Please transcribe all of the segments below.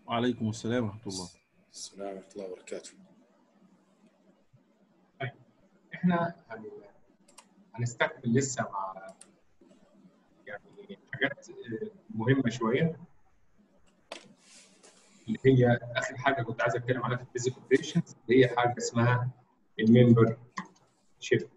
وعليكم السلام ورحمه الله السلام ورحمه الله وبركاته احنا هن- هنستكمل لسه مع يعني حاجات مهمه شويه اللي هي اخر حاجه كنت عايز اتكلم عنها في البيزك اوبريشنز اللي هي حاجه اسمها الممبر شيب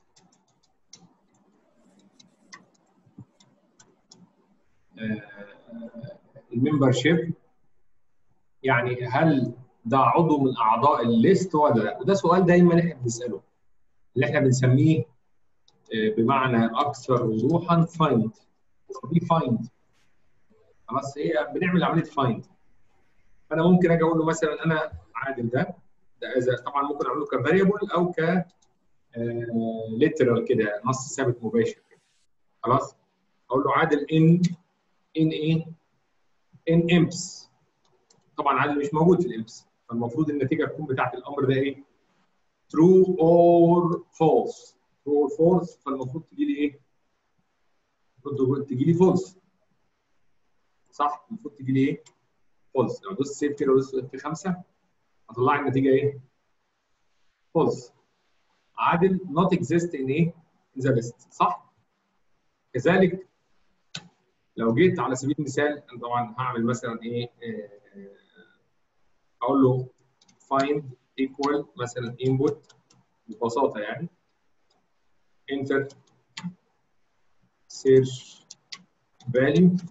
الممبر شيب يعني هل ده عضو من اعضاء الليست ولا لا وده سؤال دايما احنا بنساله اللي احنا بنسميه آه، بمعنى اكثر وضوحا فايند دي فايند خلاص هي بنعمل عمليه فايند فانا ممكن اجي اقول له مثلا انا عادل ده ده إذا طبعا ممكن اعمله كفاريبل او ك ليترال كده نص ثابت مباشر كده خلاص اقول له عادل ان ان ايه ان امبس طبعا عادل مش موجود في الامبس فالمفروض النتيجه تكون بتاعت الامر ده ايه true or false true or false فالمفروض تجي لي ايه المفروض تجي لي false صح المفروض تجي لي ايه false لو دوست سيف كده ودوست في خمسه هطلع لي النتيجه ايه false عادل not exist in ايه in the list صح كذلك لو جيت على سبيل المثال أنا طبعا هعمل مثلا ايه آه، اقول له find equal مثلا input ببساطه يعني enter search value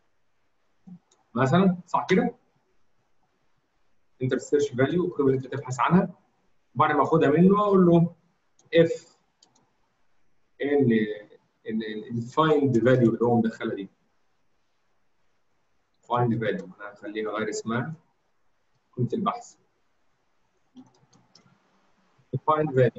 مثلا صح كده enter search value القيمه اللي انت تبحث عنها وبعد ما اخدها منه اقول له if ان ان الفايند فاليو اللي هو مدخلها دي find value انا هخليها غير اسمها قيمه البحث find value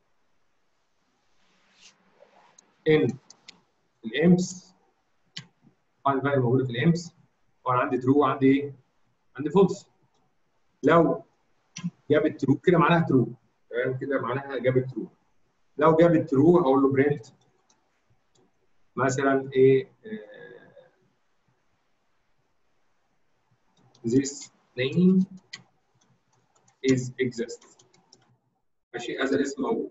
in الامس find value موجوده في الامس وانا عندي true وعندي ايه؟ عندي false لو جابت true كده معناها true تمام كده معناها جابت true لو جابت true هقول له print مثلا ايه آه، this name is exist ماشي هذا الاسم موجود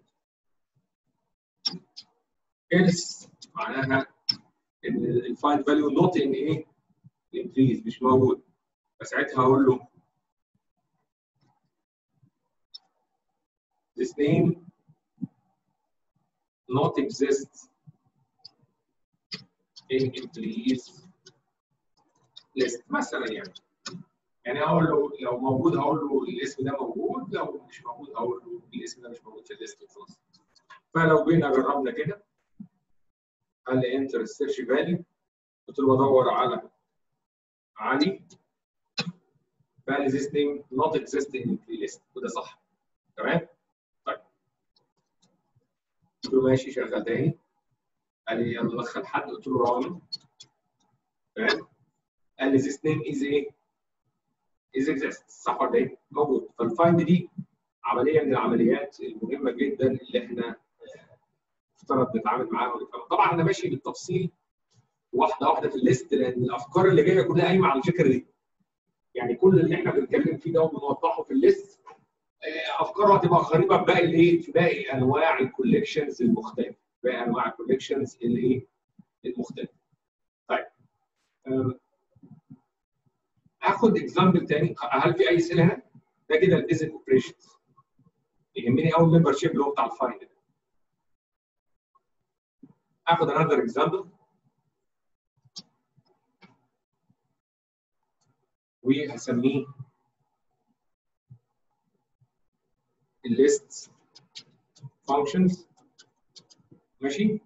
else معناها ان الفايند فاليو نوت ان ايه increase مش موجود فساعتها هقول له this name not exist in employees list مثلا يعني يعني هقول له لو موجود هقول له الاسم ده موجود لو مش موجود هقول له الاسم ده مش موجود في الليست وخلاص فلو جينا جربنا كده قال لي انتر السيرش فاليو قلت له بدور على علي فقال لي this name not exist in the list وده صح تمام طيب قلت له ماشي شغال تاني قال لي يلا دخل حد قلت له رامي تمام قال لي this name is ايه is exist صح ولا ايه؟ موجود فالفايند دي عمليه من العمليات المهمه جدا اللي احنا افترض نتعامل معاها ونفهمها طبعا انا ماشي بالتفصيل واحده واحده في الليست لان الافكار اللي جايه كلها قايمه على الفكره دي يعني كل اللي احنا بنتكلم فيه ده وبنوضحه في الليست آه، افكاره هتبقى قريبه بباقي الايه في باقي انواع الكوليكشنز المختلفه باقي انواع الكوليكشنز الايه المختلفه طيب آم، هاخد اكزامبل تاني هل في اي اسئله هنا؟ ده كده البيزك اوبريشنز يهمني قوي الممبر شيب اللي هو بتاع الفايند ده هاخد another example وهسميه الليست functions ماشي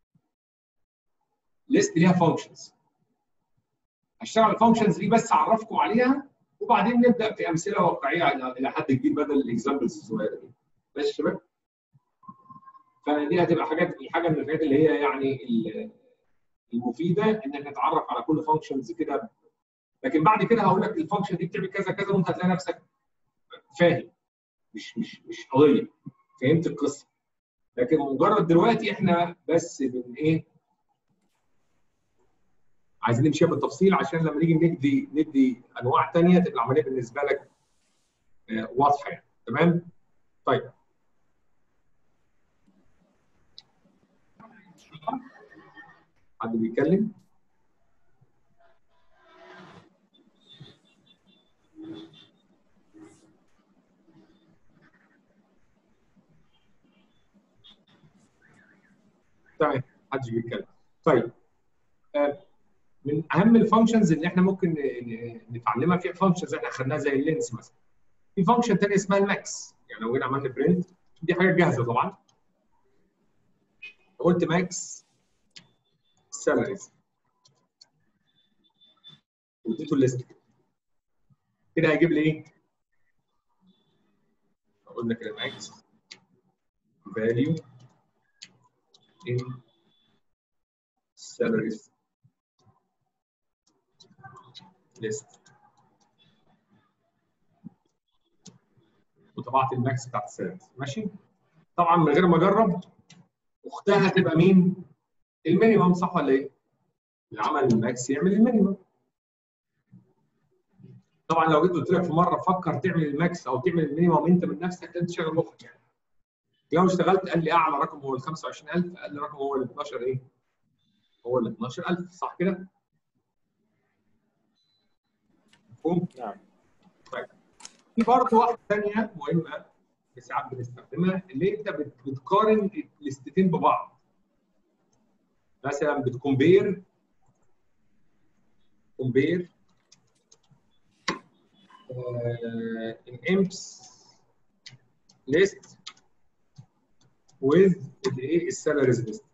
ليست ليها functions هشتغل على الفانكشنز دي بس اعرفكم عليها وبعدين نبدا في امثله واقعيه الى إلى حد كبير بدل الاكزامبلز الصغيره دي ماشي يا شباب فدي هتبقى حاجات حاجه من الحاجات اللي هي يعني ال- المفيده ان احنا نتعرف على كل فانكشنز كده لكن بعد كده هقول لك الفانكشن دي بتعمل كذا كذا وانت هتلاقي نفسك فاهم مش مش مش قضيه فهمت القصه لكن مجرد دلوقتي احنا بس بن ايه عايزين نمشيها بالتفصيل عشان لما نيجي ندي ندي انواع ثانيه تبقى العمليه بالنسبه لك آه، واضحه يعني تمام؟ طيب حد بيتكلم؟ تمام محدش بيتكلم طيب آه، من اهم الفانكشنز اللي احنا ممكن ن- ن- نتعلمها في فانكشنز احنا اخذناها زي اللينس مثلا في فانكشن ثانيه اسمها الماكس يعني لو جينا عملنا برنت دي حاجه جاهزه طبعا قلت ماكس سالاريز واديته الليست كده هيجيب لي ايه؟ قلنا كده ماكس فاليو in salaries list وطبعت الماكس بتاعت السالاريز ماشي طبعا من غير ما اجرب اختها تبقى مين؟ المينيمم صح ولا ايه؟ اللي عمل الماكس يعمل المينيمم طبعا لو جيت قلت لك في مره فكر تعمل الماكس او تعمل المينيمم انت من نفسك انت تشغل مخك يعني لو اشتغلت قال لي اعلى رقم هو ال 25000 اقل رقم هو ال 12 ايه؟ هو ال 12000 صح كده؟ مفهوم؟ نعم طيب في برضه واحده ثانيه مهمه ساعات بنستخدمها اللي انت بت- بتقارن الليستتين ببعض مثلا بتكمبير كومبير الامبس ليست with الايه السالاريز ليست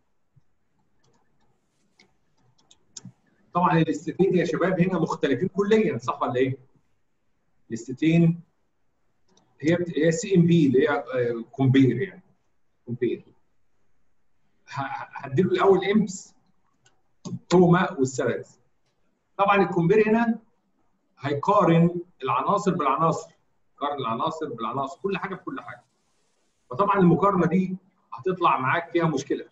طبعا الليستتين يا شباب هنا مختلفين كليا صح ولا ايه؟ الليستتين هي بت- هي سي ام بي اللي هي كومبير يعني كومبير هديله الاول امبس توما والسالاريز طبعا الكومبير هنا هيقارن العناصر بالعناصر يقارن العناصر بالعناصر كل حاجه بكل حاجه فطبعا المقارنه دي هتطلع معاك فيها مشكله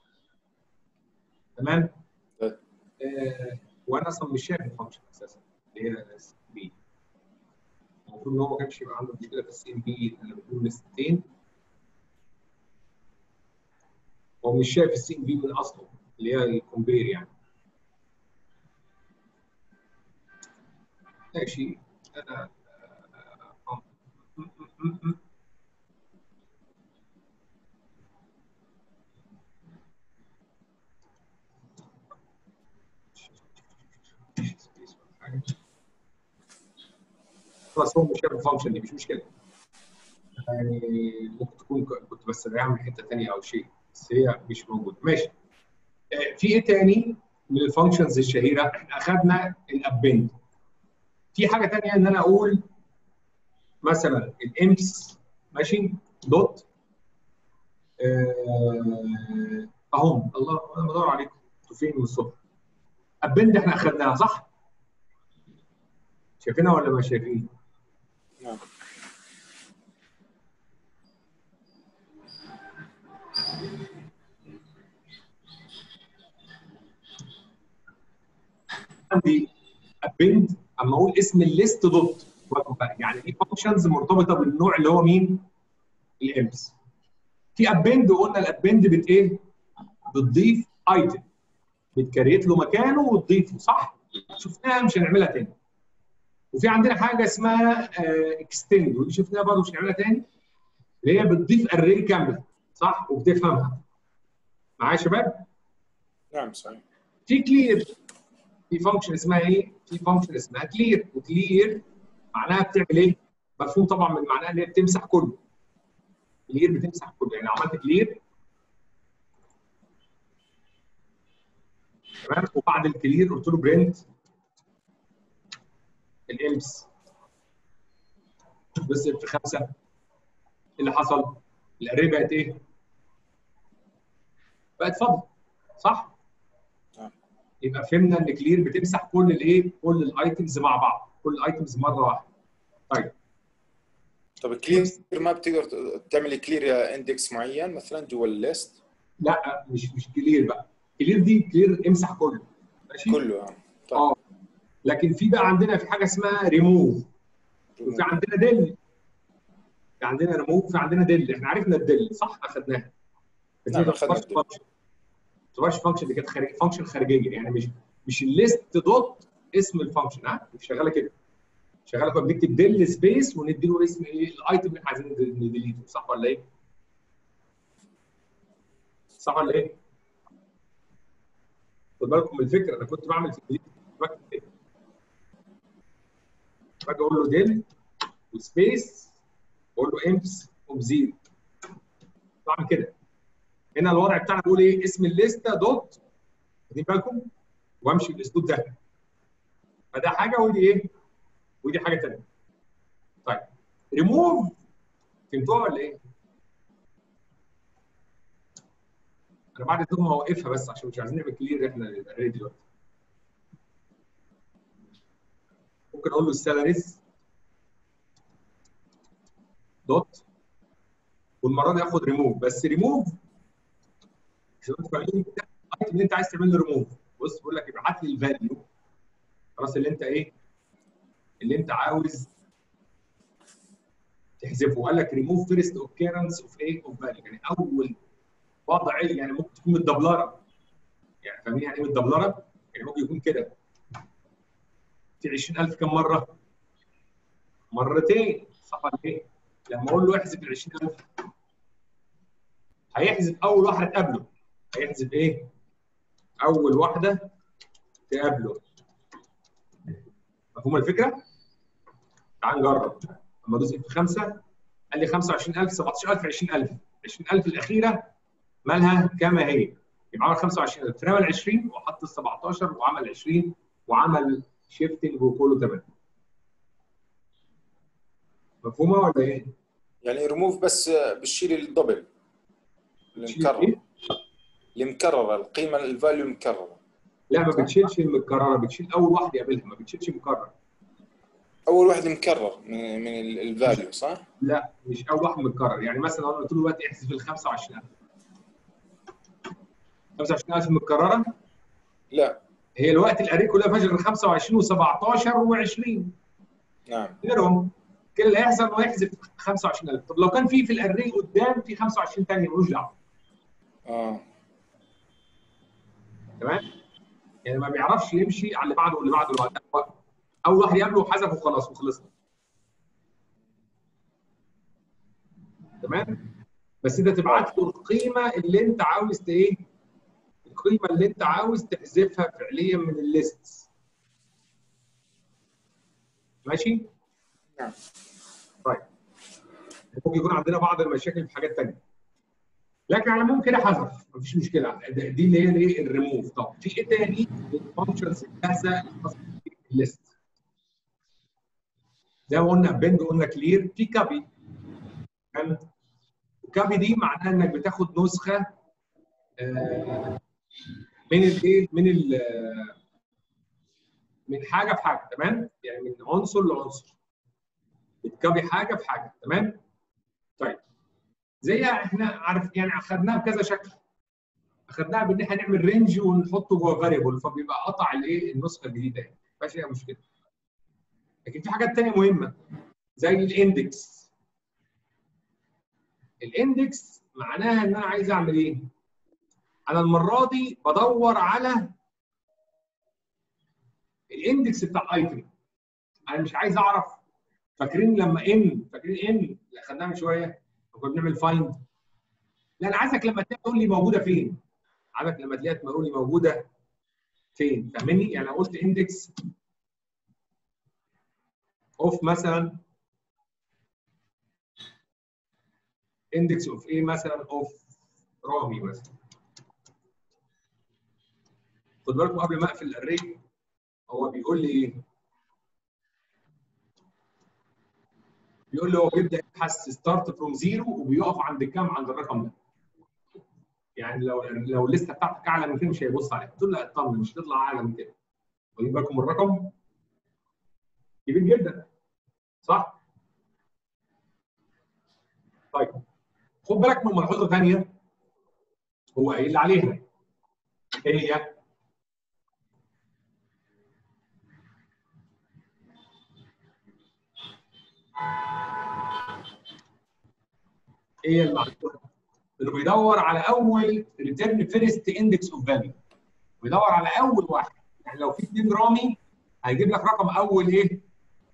تمام طيب. آه وانا اصلا مش شايف الفانكشن اساسا اللي هي اس بي المفروض ان هو ما كانش يبقى عنده مشكله في السي ام بي اللي بتقول لستين هو مش شايف السي ام بي من اصله اللي هي الكومبير يعني ماشي انا آه، م- م- م- خلاص هو مش شايف الفانكشن دي مش مشكله يعني ممكن تكون ك- كنت بستدعيها من حته ثانيه او شيء بس هي مش موجوده ماشي آه، في ايه تاني من الفانكشنز الشهيره احنا اخذنا الابند في حاجه ثانيه ان انا اقول مثلا الامس ماشي دوت آه، اهم الله انا بدور عليكم انتوا فين من الصبح ابند احنا اخذناها صح؟ شايفينها ولا ما شايفين؟ نعم عندي ابند اما اقول اسم الليست دوت واخد بالك؟ يعني دي فانكشنز مرتبطه بالنوع اللي هو مين؟ الامس في ابند وقلنا الابند بت ايه؟ بتضيف ايتم بتكريت له مكانه وتضيفه صح؟ شفناها مش هنعملها تاني وفي عندنا حاجه اسمها اكستند ودي شفناها برضه مش هنعملها تاني اللي هي بتضيف اري كامله صح؟ وبتفهمها معايا يا شباب؟ نعم صحيح في كلير في فانكشن اسمها ايه؟ في فانكشن اسمها كلير وكلير معناها بتعمل ايه؟ مفهوم طبعا من معناها ان هي بتمسح كله كلير بتمسح كله يعني لو عملت كلير تمام وبعد الكلير قلت له برنت الامس بس في خمسه إيه اللي حصل؟ الاري بقت ايه؟ بقت فاضيه صح؟ نعم. يبقى فهمنا ان كلير بتمسح كل الايه؟ كل الايتمز مع بعض، كل الايتمز مره واحده. طيب طب كلير ما بتقدر تعمل كلير اندكس معين مثلا جوا الليست لا مش مش كلير بقى، كلير دي كلير امسح كله ماشي؟ كله آه. لكن في بقى عندنا في حاجه اسمها ريموف وفي عندنا ديل في عندنا ريموف في عندنا ديل احنا عرفنا الديل صح اخذناها بس نعم، هي أخذنا ما الديل. تبقاش فانكشن دي كانت خارج فانكشن خارجيه يعني مش مش الليست دوت اسم الفانكشن ها مش شغاله كده شغاله كنا بنكتب ديل سبيس وندي له اسم ايه الايتم اللي احنا عايزين نديليته صح ولا ايه؟ صح ولا ايه؟ خد بالكم من الفكره انا كنت بعمل في الديليت كنت بكتب ايه؟ باجي اقول له ديل وسبيس واقول له امبس وبزيرو بعمل كده هنا الوضع بتاعنا بيقول ايه اسم الليسته دوت واخدين بالكم وامشي بالاسلوب ده فده حاجه ودي ايه ودي حاجه ثانيه طيب ريموف فهمتوها ولا ايه؟ انا بعد كده هوقفها بس عشان مش عايزين نعمل كلير احنا الاري دلوقتي ممكن اقول له السالاريز دوت والمره دي اخد ريموف بس ريموف عشان انتوا فاهمين ده الايتم اللي انت عايز تعمل له ريموف بص بيقول لك ابعت لي الفاليو خلاص اللي انت ايه اللي انت عاوز تحذفه قال لك ريموف فيرست اوكيرنس اوف ايه اوف فاليو يعني اول وضع يعني ممكن تكون متدبلره يعني فاهمين يعني ايه متدبلره؟ يعني ممكن يكون كده في 20000 كم مره؟ مرتين صح ولا ايه؟ لما اقول له احذف ال 20000 هيحذف اول واحده تقابله هيحذف ايه؟ اول واحده تقابله مفهوم الفكره؟ تعال نجرب لما ادوس اف 5 قال لي 25000 17000 20000 20000 الاخيره مالها كما هي يبقى عمل 25000 رمى ال 20 وحط ال 17 وعمل 20 وعمل شيفتنج وكله تمام مفهومه ولا ايه؟ يعني ريموف بس بتشيل الدبل شيل المكرر إيه؟ المكرره القيمه الفاليو المكرره لا ما بتشيلش المكرره بتشيل اول واحد يقابلها ما بتشيلش مكرر اول واحد مكرر من من الفاليو صح؟ لا مش اول واحد متكرر يعني مثلا انا قلت له دلوقتي احذف ال 25000 25000 متكرره لا هي الوقت الاري كلها فجر 25 و17 و20 نعم غيرهم كل اللي هيحصل انه يحذف 25000 طب لو كان في في الاري قدام في 25 ثانيه ملوش دعوه اه تمام يعني ما بيعرفش يمشي على اللي بعده واللي بعده واللي بعده اول واحد يقابله وحذف وخلاص وخلصنا تمام بس انت تبعت له القيمه اللي انت عاوز ت- ايه القيمه اللي انت عاوز تحذفها فعليا من الليست ماشي نعم طيب ممكن يكون عندنا بعض المشاكل في حاجات ثانيه لكن على العموم كده حذف مفيش مشكله ده- دي اللي هي الايه الريموف طب في ايه تاني الفانكشنز الجاهزه الخاصه بالليست زي ما قلنا بند قلنا كلير في كابي تمام الكابي دي معناها انك بتاخد نسخه آه، من الايه من ال من حاجه في حاجه تمام يعني من عنصر لعنصر بتكابي حاجه في حاجه تمام طيب زي احنا عارف يعني اخذناها بكذا شكل اخذناها بان احنا نعمل رينج ونحطه جوه فاريبل فبيبقى قطع الايه النسخه الجديده يعني ما فيهاش اي مشكله لكن في حاجات ثانيه مهمه زي الاندكس الاندكس معناها ان انا عايز اعمل ايه انا المره دي بدور على الاندكس بتاع الايتم انا مش عايز اعرف فاكرين لما ان فاكرين ان اللي اخدناها من شويه كنا بنعمل فايند لا انا عايزك لما تلاقي تقول لي موجوده فين عايزك لما تلاقيها تقول لي موجوده فين فاهمني يعني لو قلت اندكس اوف مثلا اندكس اوف ايه مثلا اوف رامي مثلا خد بالكم قبل ما اقفل الاري هو بيقول لي ايه بيقول لي هو بيبدا يبحث ستارت فروم زيرو وبيقف عند كام عند الرقم ده يعني لو لو الليسته بتاعتك اعلى من كده مش هيبص عليها تقول لا اطمن مش هتطلع اعلى من كده واخدين بالكم من الرقم كبير جدا صح طيب خد بالك من ملحوظه ثانيه هو قايل عليها هي ايه هي المعلومه؟ انه بيدور على اول ريتيرن فيرست اندكس اوف فاليو بيدور على اول واحد يعني لو في 2 رامي هيجيب لك رقم اول ايه؟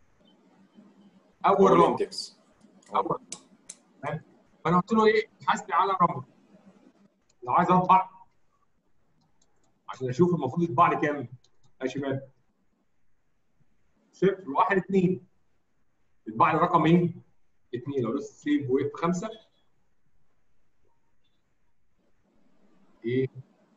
اول اول رقم اندكس اول تمام؟ فانا قلت له ايه؟ ابحث لي على رقم لو عايز اطبع عشان اشوف المفروض يطبع لي كام يا شباب صفر واحد اثنين يطبع لي رقم ايه؟ اثنين لو لسه سيف ويف خمسه ايه؟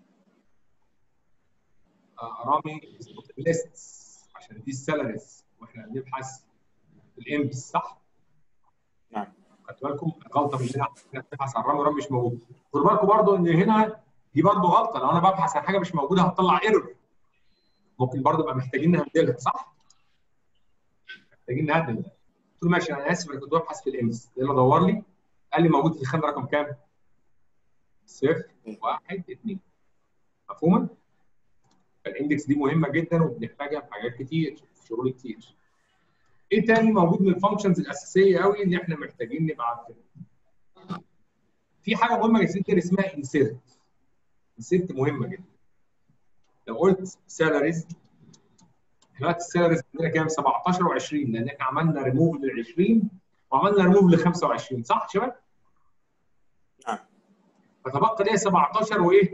آه، رامي ليست عشان دي السالاريز واحنا بنبحث في الامبس صح؟ نعم خدتوا بالكم غلطه مننا احنا بنبحث عن رامي ورامي مش موجود خدوا بالكم برضو ان هنا دي برضو غلطه لو انا ببحث عن حاجه مش موجوده هتطلع ايرور ممكن برضو يبقى محتاجين نهندلها صح؟ محتاجين نهندل ده قلت له ماشي انا اسف انا كنت ببحث في الامس يلا دور لي قال لي موجود في الخانه رقم كام؟ صفر واحد اثنين مفهومه؟ الاندكس دي مهمه جدا وبنحتاجها في حاجات كتير في شغل كتير ايه تاني موجود من الفانكشنز الاساسيه قوي اللي احنا محتاجين نبقى عارفينها في حاجه مهمه جدا اسمها انسيرت انسيرت مهمه جدا لو قلت سالاريز دلوقتي السالاريز عندنا كام 17 و20 لان احنا عملنا ريموف لل 20 وعملنا ريموف لل 25 صح يا شباب؟ نعم فتبقى ليا 17 وايه؟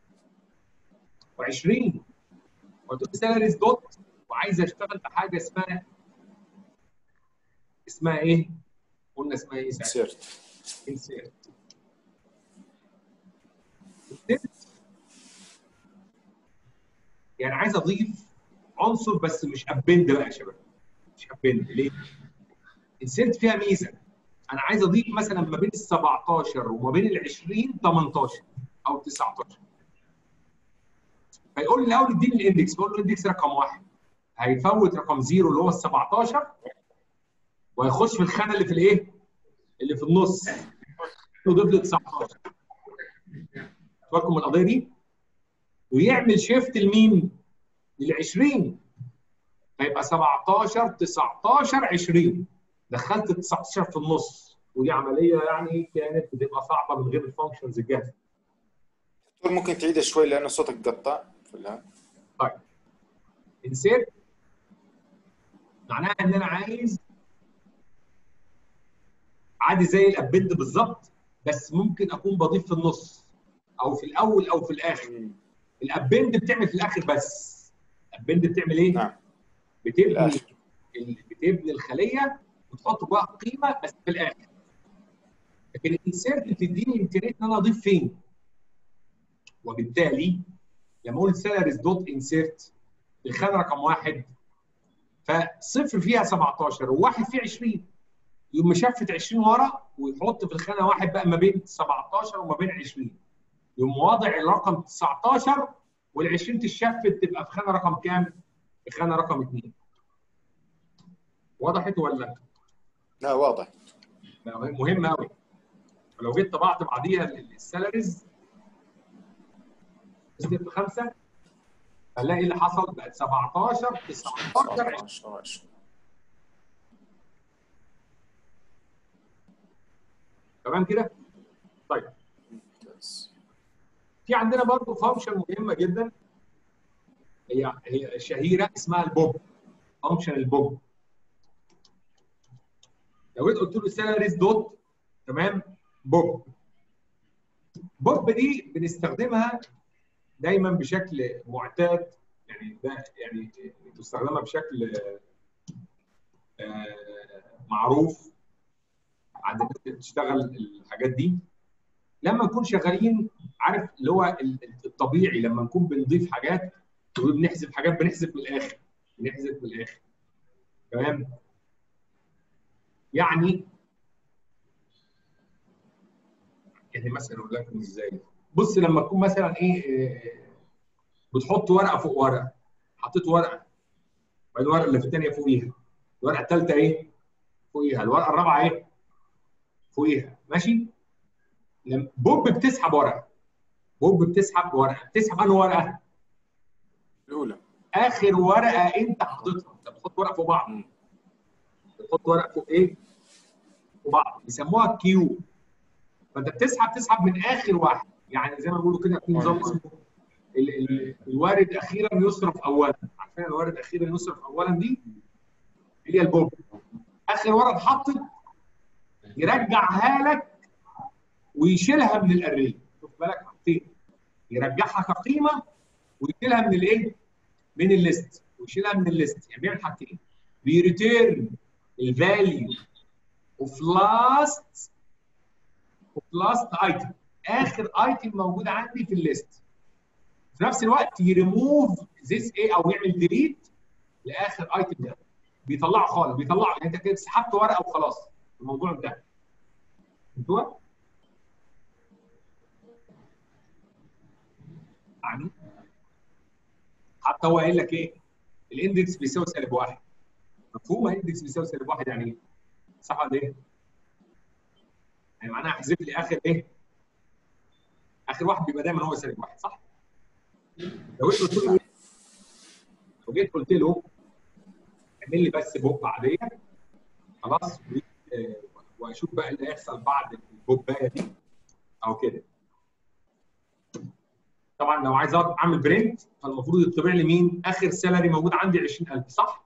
و20 قلت له سالاريز دوت وعايز اشتغل بحاجه اسمها اسمها ايه؟ قلنا اسمها ايه ساعتها؟ سيرت insert. يعني عايز اضيف عنصر بس مش ابند بقى يا شباب مش ابند ليه؟ insert فيها ميزه انا عايز اضيف مثلا ما بين ال 17 وما بين ال 20 18 او 19 فيقول لي الاول اديني الاندكس بقول له الاندكس رقم واحد هيفوت رقم زيرو اللي هو ال 17 وهيخش في الخانه اللي في الايه؟ اللي في النص يضيف لي 19 بالكم من القضيه دي ويعمل شيفت لمين؟ لل 20 فيبقى 17 19 20 دخلت ال 19 في النص ودي عمليه يعني كانت بتبقى صعبه من غير الفانكشنز الجاهزه دكتور ممكن تعيدها شوي لانه صوتك قطع في الهواء. طيب انسيرت معناها ان انا عايز عادي زي الابند بالظبط بس ممكن اكون بضيف في النص او في الاول او في الاخر مم. الابند بتعمل في الاخر بس الابند بتعمل ايه؟ نعم بتبني الآخر. ال- بتبني الخليه وتحط جواها قيمه بس في الاخر لكن الانسيرت بتديني امكانيه ان انا اضيف فين وبالتالي لما اقول سالاريز دوت انسيرت الخانه رقم واحد فصفر فيها 17 وواحد فيه 20 يقوم مشفت 20 ورا ويحط في الخانه واحد بقى ما بين 17 وما بين 20 يقوم واضع الرقم 19 وال 20 تتشفت تبقى في خانه رقم كام؟ في خانه رقم 2 وضحت ولا؟ لا واضح لا، مهم قوي لو جيت طبعت بعديها ال- السالاريز ستيب خمسه هنلاقي اللي حصل بقت 17 19 20 19 تمام كده؟ طيب ممتاز. في عندنا برضه فانكشن مهمه جدا هي هي شهيره اسمها البوب فانكشن البوب لو جيت قلت له سالاريز دوت تمام بوب بوب دي بنستخدمها دايما بشكل معتاد يعني ده يعني تستخدمها بشكل آه، معروف عند الناس اللي بتشتغل الحاجات دي لما نكون شغالين عارف اللي هو الطبيعي لما نكون بنضيف حاجات وبنحذف حاجات بنحذف من الاخر بنحذف من الاخر تمام يعني يعني مثلا اقول لكم ازاي بص لما تكون مثلا ايه إيه، بتحط ورقه فوق ورقه حطيت ورقه وبعدين الورقه اللي في الثانيه فوقيها الورقه الثالثه ايه فوقيها الورقه الرابعه ايه فوقيها ماشي لما بوب بتسحب ورقه بوب بتسحب ورقه بتسحب انهي ورقه الاولى اخر ورقه انت حاططها انت بتحط ورقه فوق بعض مم. بتحط ورقه فوق ايه وبعض بيسموها كيو فانت بتسحب تسحب من اخر واحد يعني زي ما بيقولوا كده في نظام اسمه ال- ال- الوارد اخيرا يصرف اولا عارفين الوارد اخيرا يصرف اولا دي هي البوب اخر ورقه اتحطت يرجعها لك ويشيلها من الاري خد بالك حاجتين يرجعها كقيمه ويشيلها من الايه؟ من الليست ويشيلها من الليست يعني بيعمل حاجتين بيريتيرن الفاليو اوف لاست اوف لاست ايتم اخر ايتم موجود عندي في الليست في نفس الوقت يريموف ذيس ايه او يعمل ديليت لاخر ايتم ده بيطلعه خالص بيطلعه يعني انت كده سحبت ورقه وخلاص الموضوع انتهى انتوا يعني حتى هو قايل لك ايه الاندكس بيساوي سالب واحد مفهوم الاندكس بيساوي سالب واحد يعني ايه؟ صح ولا ايه؟ يعني معناها احذف لي اخر ايه؟ اخر واحد بيبقى دايما هو سالب واحد صح؟ لو جيت قلت له لو جيت قلت له اعمل لي بس بوب عاديه خلاص و- آه، واشوف بقى اللي هيحصل بعد البوبايه دي او كده طبعا لو عايز اعمل برنت فالمفروض يطبع لي مين؟ اخر سالري موجود عندي 20000 صح؟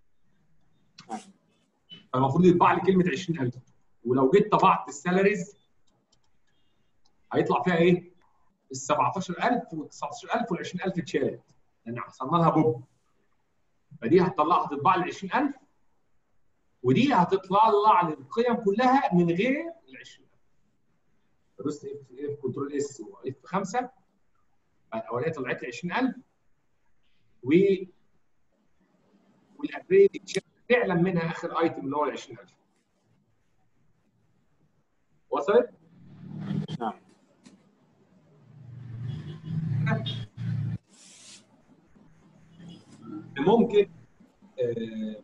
فالمفروض يطبع لي كلمه 20000 ولو جيت طبعت السالاريز هيطلع فيها ايه؟ ال 17000 وال 19000 وال 20000 اتشالت لان حصلنا لها بوب فدي هتطلع هتطبع لي 20000 ودي هتطلع لي القيم كلها من غير ال 20000 فدوست اف اف كنترول اس واف 5 الاولانيه طلعت لي 20000 و والابريد اتشال فعلا منها اخر ايتم اللي هو ال 20000 وصلت؟ نعم ممكن آه،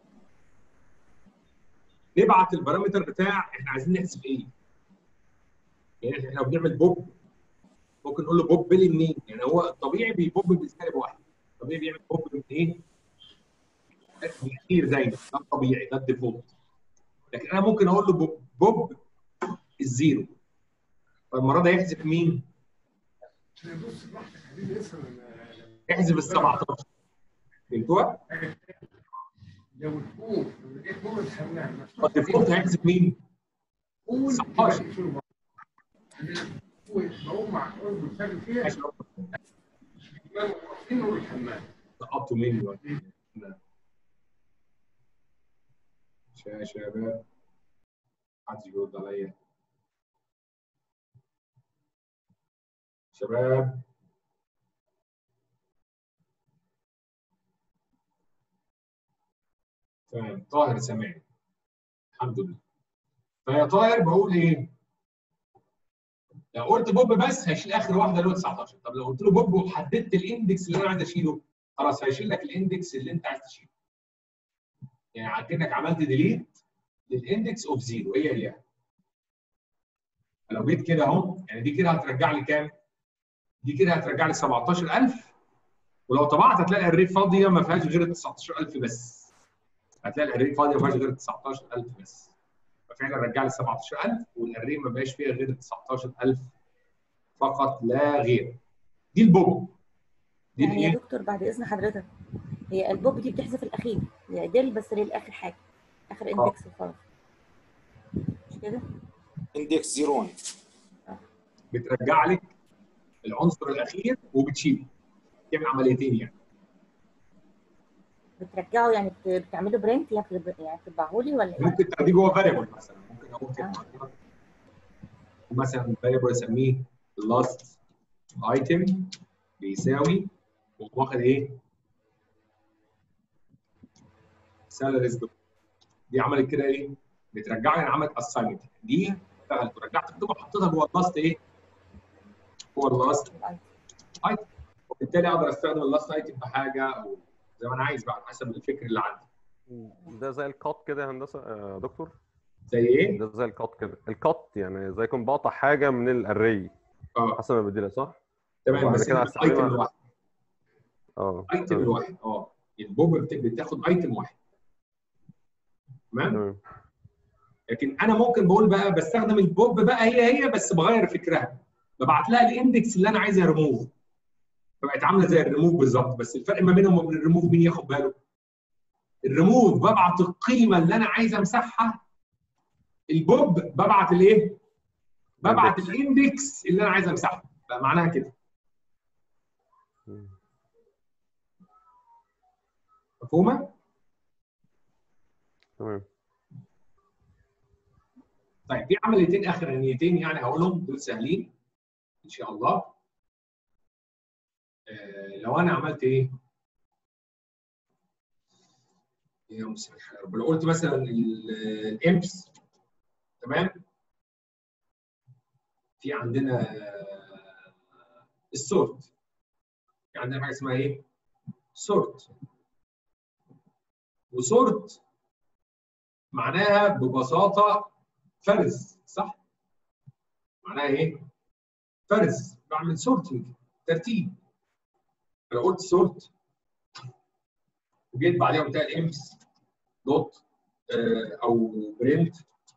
نبعت البارامتر بتاع احنا عايزين نحسب ايه؟ يعني احنا لو بنعمل بوب ممكن نقول له بوب بيلي منين؟ يعني هو الطبيعي بيبوب بسالب واحد الطبيعي بيعمل بوب من ايه؟ من كتير زي ده ده الطبيعي ده الديفولت لكن انا ممكن اقول له بوب, بوب الزيرو فالمره ده يحذف مين؟ بص براحتك حبيبي اسال يحذف ال 17 فهمتوها؟ لو تقول لو لقيت جمله الحمام الديفولت هيحذف مين؟ قول 19. بقوم مع قول بنسجل فيها ماشي واقفين نور الحمام سقطتوا مني ولا إيه؟ لا. يا شباب محدش بيرد عليا شباب تمام طاهر سامعني الحمد لله فيا طاهر بقول ايه؟ لو قلت بوب بس هيشيل اخر واحده اللي هو 19 طب لو قلت له بوب وحددت الاندكس اللي انا عايز اشيله خلاص هيشيل لك الاندكس اللي انت عايز تشيله يعني كانك عملت ديليت للاندكس اوف زيرو هي هي لو جيت كده اهو يعني دي كده هترجع لي كام؟ دي كده هترجع لي 17000 ولو طبعت هتلاقي الري فاضيه ما فيهاش غير ال 19000 بس هتلاقي الاري فاضيه ما فيهاش غير 19000 بس ففعلا رجع لي 17000 والاري ما بقاش فيها غير 19000 فقط لا غير دي البوب دي يعني يا الايه؟ دكتور بعد اذن حضرتك هي البوب دي بتحذف الاخير هي ديل بس للاخر حاجه اخر اندكس وخلاص مش كده؟ اندكس زيرون بترجع لك العنصر الاخير وبتشيله تعمل عمليتين يعني بترجعه يعني بت- بتعمله برنت يعني بت- يعني بتطبعه لي ولا ايه؟ ممكن تاخديه جوه فاريبل مثلا ممكن اقول كده مثلا فاريبل اسميه last item بيساوي وأقوم واخد ايه؟ salaries dot. دي عملت كده ايه؟ بترجع لي عملت assignment دي اشتغلت ورجعت الكتب وحطيتها جوه اللاست ايه؟ جوه اللاست ايتم وبالتالي اقدر استخدم اللاست ايتم في حاجه او زي ما انا عايز بقى على حسب الفكر اللي عندي ده زي الكات كده يا هندسه آه، دكتور زي ايه؟ ده زي الكات كده الكات يعني زي يكون بقطع حاجه من الاري اه حسب ما بديلها صح؟ تمام وبعد بس كده ايتم هستخدمها. الواحد اه ايتم تمام. الواحد اه البوب بت- بتاخد ايتم واحد تمام تمام لكن انا ممكن بقول بقى بستخدم البوب بقى هي هي بس بغير فكرها ببعت لها الاندكس اللي انا عايزها ريموف فبقت عامله زي الريموف بالظبط بس الفرق ما بينهم وبين الريموف مين ياخد باله؟ الريموف ببعت القيمه اللي انا عايز امسحها البوب ببعت الايه؟ ببعت Index. الاندكس اللي انا عايز امسحه بقى معناها كده مم. مفهومه؟ تمام طيب في عمليتين اخرانيتين يعني هقولهم دول سهلين ان شاء الله آه لو انا عملت ايه؟ يا مسامح يا رب لو قلت مثلا الامبس تمام في عندنا آه، السورت في عندنا حاجه اسمها ايه؟ سورت وسورت معناها ببساطه فرز صح؟ معناها ايه؟ فرز بعمل سورتنج ترتيب لو قلت سورت وجيت بعدها قلت الامس دوت آه، او برنت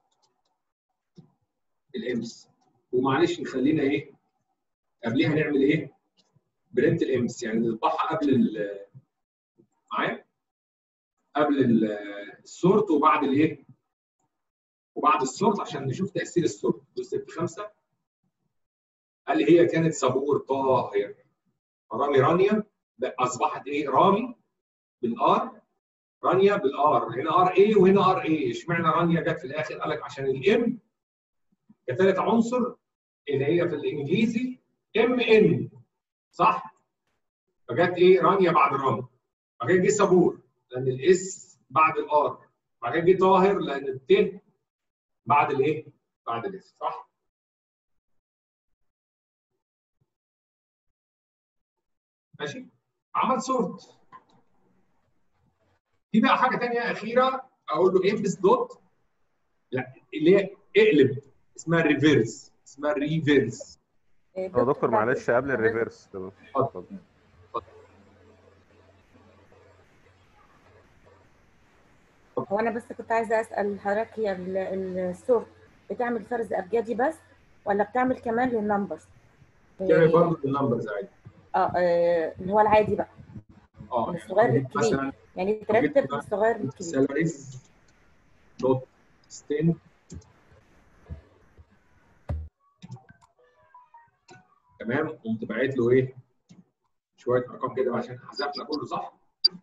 الامس ومعلش نخلينا ايه قبليها نعمل ايه؟ برنت الامس يعني نطبعها قبل ال معايا؟ قبل ال- السورت وبعد الايه؟ وبعد السورت عشان نشوف تاثير السورت دوس في خمسه قال لي هي كانت صبور طاهر رامي رانيا بقى اصبحت ايه؟ رامي بالار رانيا بالار هنا ار اي وهنا ار اي اشمعنى رانيا جت في الاخر؟ قال لك عشان الام كثالث عنصر اللي هي في الانجليزي ام ان صح؟ فجت ايه؟ رانيا بعد رامي بعد كده جه صبور لان الاس بعد الار بعد كده جه طاهر لان الت بعد الايه؟ بعد الاس صح؟ ماشي؟ عمل سورت في بقى حاجه ثانيه اخيره اقول له امبس دوت لا اللي هي اقلب اسمها ريفيرس اسمها ريفيرس آه، يا دكتور بعد معلش قبل حضرتك- الريفيرس تمام اتفضل هو انا بس كنت عايزه اسال حضرتك هي ال- ال- السورت بتعمل فرز ابجدي بس ولا بتعمل كمان للنمبرز؟ تعمل برضه النمبرز عادي اه آه، اللي هو العادي بقى اه من الصغير يعني للكبير. مثلا يعني ترتب من الصغير للكبير سالاريز دوت ستين تمام قمت باعت له ايه شويه ارقام كده عشان حذفنا كله صح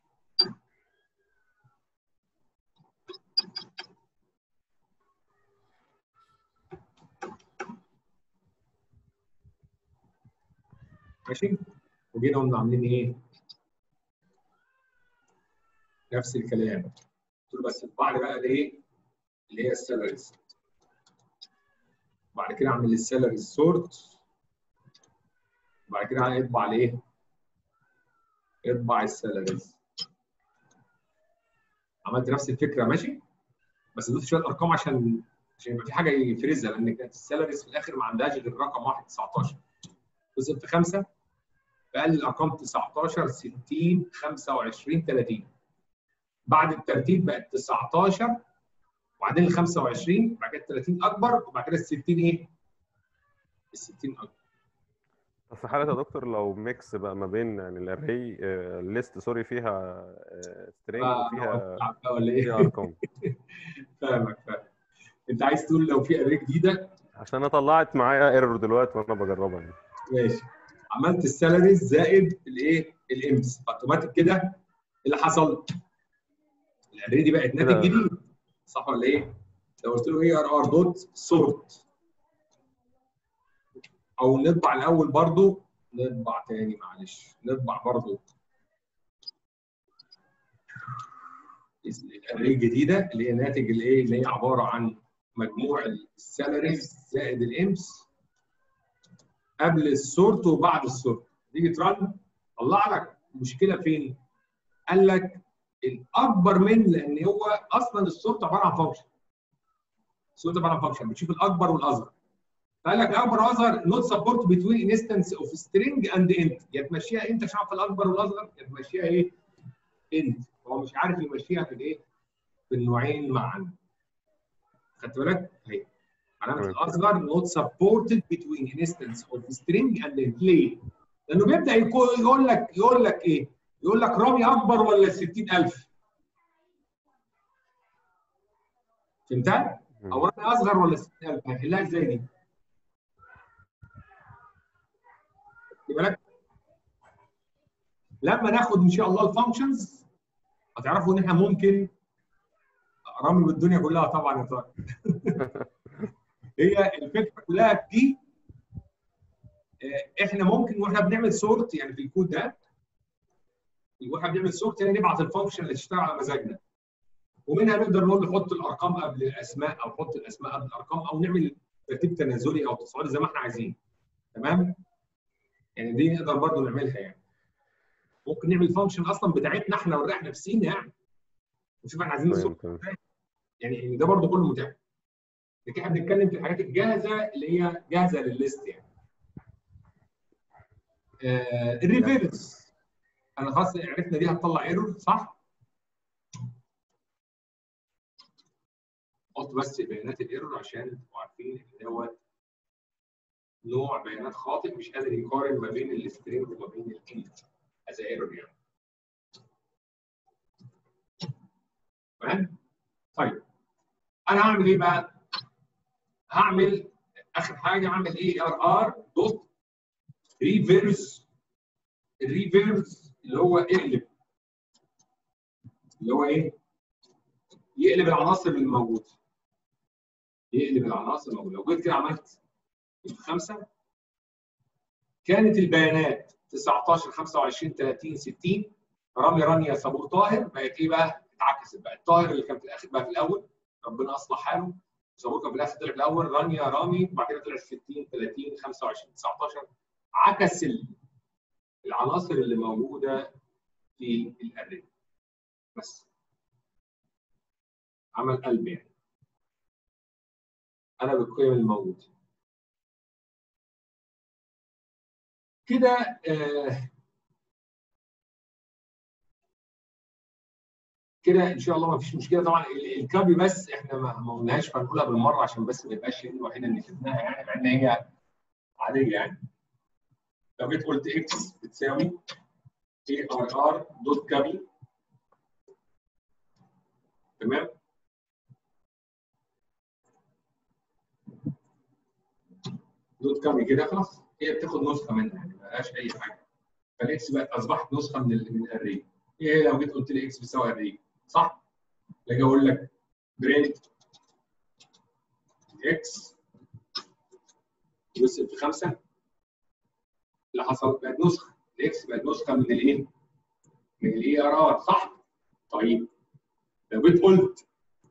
ماشي وجينا قمنا عاملين ايه نفس الكلام قلت له بس اطبع لي بقى الايه اللي هي السالاريز وبعد كده اعمل السالاريز سورت وبعد كده اطبع الايه اطبع السالاريز عملت نفس الفكره ماشي بس ضفت شويه ارقام عشان عشان يبقى في حاجه يفرزها لان كانت السالاريز في الاخر ما عندهاش غير رقم واحد 19 وصلت خمسه بقلل الارقام 19 60 25 30 بعد الترتيب بقت 19 وبعدين ال 25 بعد كده ال 30 اكبر وبعد كده ال 60 ايه؟ ال 60 اكبر بس في حالة يا دكتور لو ميكس بقى ما بين يعني الاري الليست سوري فيها سترينج وفيها آه، ولا فيها ايه؟ ارقام فاهمك فاهم انت عايز تقول لو في اري جديده عشان انا طلعت معايا ايرور دلوقتي وانا بجربها يعني ماشي عملت السالاريز زائد الايه؟ الامس اوتوماتيك كده إيه اللي حصل الاري دي بقت ناتج كده. جديد صح ولا ايه؟ لو قلت له اي ار ار دوت سورت او نطبع الاول برضو نطبع تاني معلش نطبع برضو الاري الجديده اللي هي ناتج الايه اللي هي عباره عن مجموع السالاريز زائد الامس قبل السورت وبعد السورت تيجي ترن طلع لك مشكله فين؟ قال لك الاكبر من لان هو اصلا السورت عباره عن فانكشن السورت عباره عن فانكشن بتشوف الاكبر والاصغر فقال لك اكبر واصغر نوت سبورت بتوين انستنس اوف سترينج اند انت يا تمشيها انت عشان في الاكبر والاصغر يا تمشيها ايه؟ انت هو مش عارف يمشيها في الايه؟ في النوعين معا خدت بالك؟ اهي علامه تمام. الاصغر not supported between instance of string and then ليه؟ لانه بيبدا يكو- يقول لك يقول لك ايه؟ يقول لك رامي اكبر ولا 60000 فهمتها؟ مم. او رامي اصغر ولا 60000 هنحلها ازاي دي؟ خد بالك؟ لما ناخد ان شاء الله الفانكشنز هتعرفوا ان احنا ممكن رامي بالدنيا كلها طبعا يا طارق هي الفكره كلها في دي آه، احنا ممكن واحنا بنعمل سورت يعني في الكود ده واحنا بنعمل سورت يعني نبعت الفانكشن اللي تشتغل على مزاجنا ومنها نقدر نقول نحط الارقام قبل الاسماء او نحط الاسماء قبل الارقام او نعمل ترتيب تنازلي او تصاعدي زي ما احنا عايزين تمام يعني دي نقدر برضه نعملها يعني ممكن نعمل فانكشن اصلا بتاعتنا احنا ونريح نفسينا يعني نشوف احنا عايزين تمام نصور تمام يعني ده برضه كله متاح لكن احنا بنتكلم في الحاجات الجاهزه اللي هي جاهزه للليست يعني آه الريفيرس انا خلاص عرفنا دي هتطلع ايرور صح؟ حط بس بيانات الايرور عشان تبقوا عارفين ان دوت نوع بيانات خاطئ مش قادر يقارن ما بين السترينج وما بين الانت از ايرور يعني تمام؟ طيب انا هعمل ايه بقى؟ هعمل اخر حاجه اعمل ايه ار ار دوت ريفيرس الريفيرس اللي هو اقلب اللي هو ايه؟ يقلب العناصر اللي موجوده يقلب العناصر الموجوده لو جيت كده عملت خمسه كانت البيانات 19 25 30 60 رامي رانيا صبور طاهر بقت ايه بقى؟ اتعكست بقى الطاهر اللي كان في الاخر بقى في الاول ربنا اصلح حاله صبور كان في الاخر طلع في الاول رانيا رامي وبعد كده طلع 60 30 25 19 عكس ال- العناصر اللي موجوده في الاري بس عمل قلب يعني انا بالقيم الموجوده كده آه كده ان شاء الله ما فيش مشكله طبعا ال- الكابي بس احنا ما ما قلناهاش فنقولها بالمره عشان بس ما يبقاش هي الوحيده اللي شفناها يعني مع ان هي عاديه يعني لو جيت قلت اكس بتساوي اي ار ار دوت كابي تمام دوت كابي كده خلاص هي بتاخد نسخه منها يعني ما لهاش اي حاجه فالاكس بقت اصبحت نسخه من ال من الاري ايه لو جيت قلت لي اكس بتساوي اري صح؟ اجي اقول لك برنت اكس وصل في خمسه اللي حصل بقت نسخه الاكس بقت نسخه من الايه؟ من الاي ار ار صح؟ طيب لو جيت قلت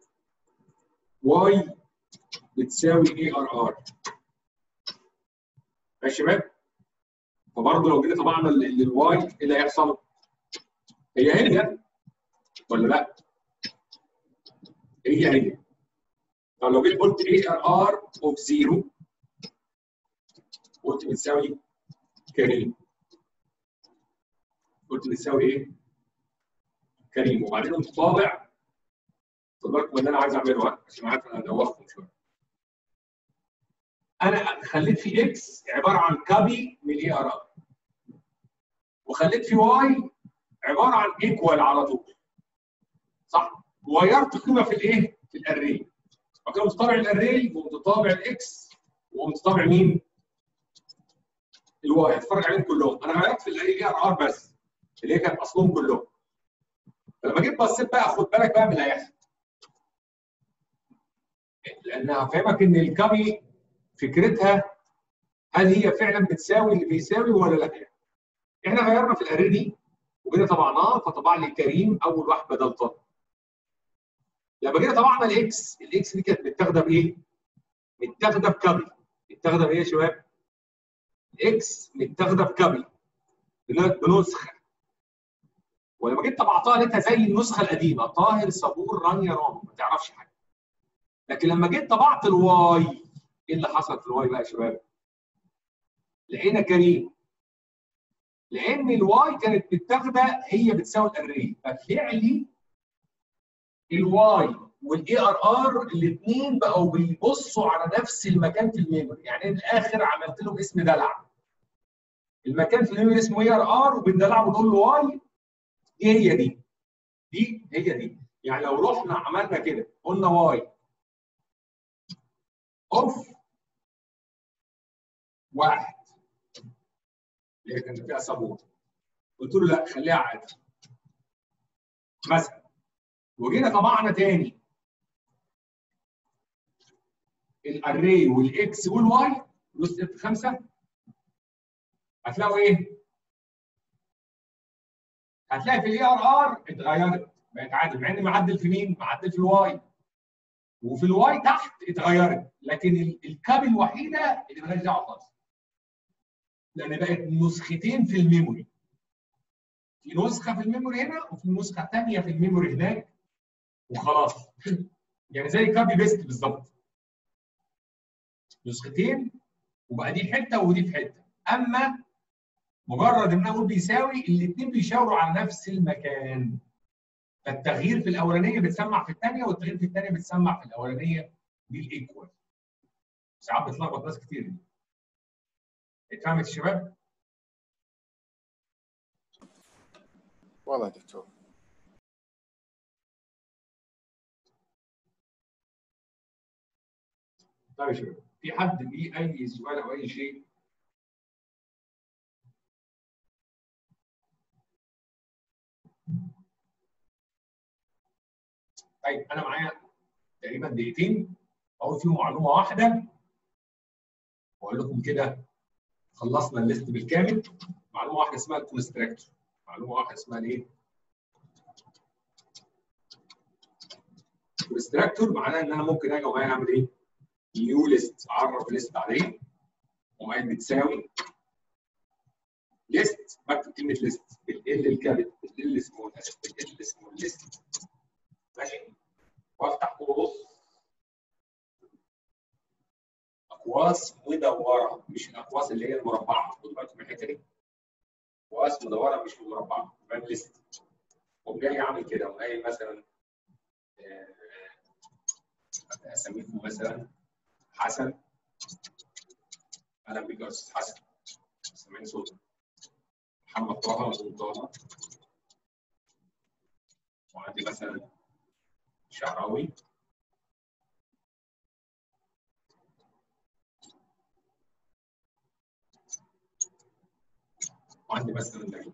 واي بتساوي اي ار ار ماشي يا شباب؟ فبرضه لو جينا طبعنا الواي ايه اللي هيحصل؟ هي هي ولا لا؟ هي هي طب لو جيت قلت اي ار ار اوف زيرو قلت بتساوي كريم قلت بتساوي ايه؟ كريم وبعدين قمت طابع خد بالكم من اللي انا عايز اعمله ها عشان عارف انا دوختكم شويه انا خليت في اكس عباره عن كابي من الاي ار ار وخليت في واي عباره عن ايكوال على طول صح؟ وغيرت قيمه في الايه؟ في الاري فكده قمت طابع الاري وقمت طابع الاكس وقمت طابع مين؟ الواي هتفرج عليهم كلهم انا غيرت في الاري ار ار بس اللي هي كانت اصلهم كلهم لما جيت بصيت بقى خد بالك بقى من اللي هيحصل لان هفهمك ان الكابي فكرتها هل هي فعلا بتساوي اللي بيساوي ولا لا؟ احنا غيرنا في الاري دي وجينا طبعناه فطبع لي كريم اول واحد بدل طه لما جينا طبعنا الاكس الاكس دي كانت متاخده بايه؟ متاخده بكابي متاخده بايه يا شباب؟ اكس متاخده بكابي بنسخه ولما جيت طبعتها لقيتها زي النسخه القديمه طاهر صبور رانيا رامي ما تعرفش حاجه لكن لما جيت طبعت الواي ايه اللي حصل في الواي بقى يا شباب؟ لقينا كريم لان الواي كانت متاخده هي بتساوي الاري ففعلي الواي والاي ار ار الاثنين بقوا بيبصوا على نفس المكان في الميموري يعني من الاخر عملت لهم اسم دلع المكان في الميموري اسمه اي ار ار وبالدلع بتقول له واي دي هي دي دي هي دي يعني لو رحنا عملنا كده قلنا واي اوف واحد اللي هي كان فيها سبورت قلت له لا خليها عادي مثلا وجينا طبعنا تاني الاري والاكس والواي دوست اف 5 هتلاقوا ايه؟ هتلاقي في الاي ار ار اتغيرت بقت عادي مع اني معدل في مين؟ معدل في الواي وفي الواي تحت اتغيرت لكن ال- الكاب الوحيده اللي مالهاش دعوه خالص لان بقت نسختين في الميموري في نسخه في الميموري هنا وفي نسخه ثانيه في الميموري هناك وخلاص يعني زي كابي بيست بالظبط نسختين وبقى دي في حته ودي في حته اما مجرد ان انا اقول بيساوي الاثنين بيشاوروا على نفس المكان فالتغيير في الاولانيه بتسمع في الثانيه والتغيير في الثانيه بتسمع في الاولانيه دي الايكوال ساعات بتلخبط ناس كتير دي اتفهمت يا شباب؟ والله يا دكتور طيب يا شباب في حد ليه اي سؤال او اي شيء طيب انا معايا تقريبا دقيقتين اقول فيهم معلومه واحده واقول لكم كده خلصنا الليست بالكامل معلومه واحده اسمها الكونستراكتور معلومه واحده اسمها الايه؟ الكونستراكتور معناه ان انا ممكن اجي ومعايا اعمل ايه؟ نيو ليست اعرف ليست عليه ومعين بتساوي ليست بكتب كلمه ليست ال الكابت ال سمول ال سمول ليست ماشي وافتح قوس اقواس مدوره مش الاقواس اللي هي المربعه خدوا بالكم من الحته دي اقواس مدوره مش مربعه يبقى ليست وقوم جاي اعمل كده وقوم قايل مثلا آه، اسميكم مثلا حسن اهلا بك يا استاذ حسن سامعين صوتك محمد طه مسعود طه وعندي مثلا شعراوي وعندي مثلا نجم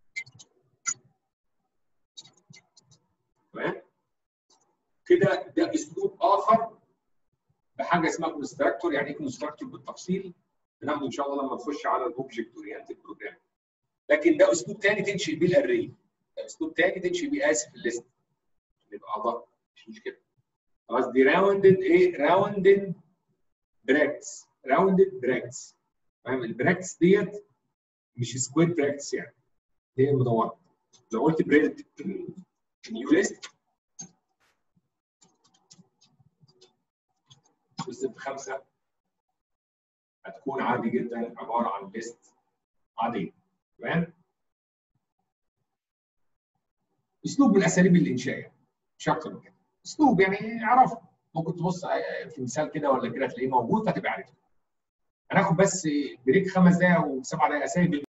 تمام كده ده اسلوب اخر بحاجه اسمها كونستراكتور يعني ايه كونستراكتور بالتفصيل بناخده ان شاء الله لما نخش على الاوبجكت اورينتد بروجرام لكن ده اسلوب تاني تنشئ بيه الاري ده اسلوب تاني تنشئ بيه اسف الليست يبقى ادق مش مشكله خلاص دي راوندد ايه راوندد براكتس راوندد براكتس فاهم البراكتس ديت مش سكوير براكتس يعني هي مدوره لو قلت بريد نيو ليست وست خمسة هتكون عادي جدا عبارة عن ليست عادية تمام؟ اسلوب من اساليب الانشاء يعني مش اكتر من كده اسلوب يعني اعرفه ممكن تبص في مثال كده ولا كده تلاقيه موجود فتبقى عارف هناخد بس بريك خمس دقايق وسبع دقايق اسامي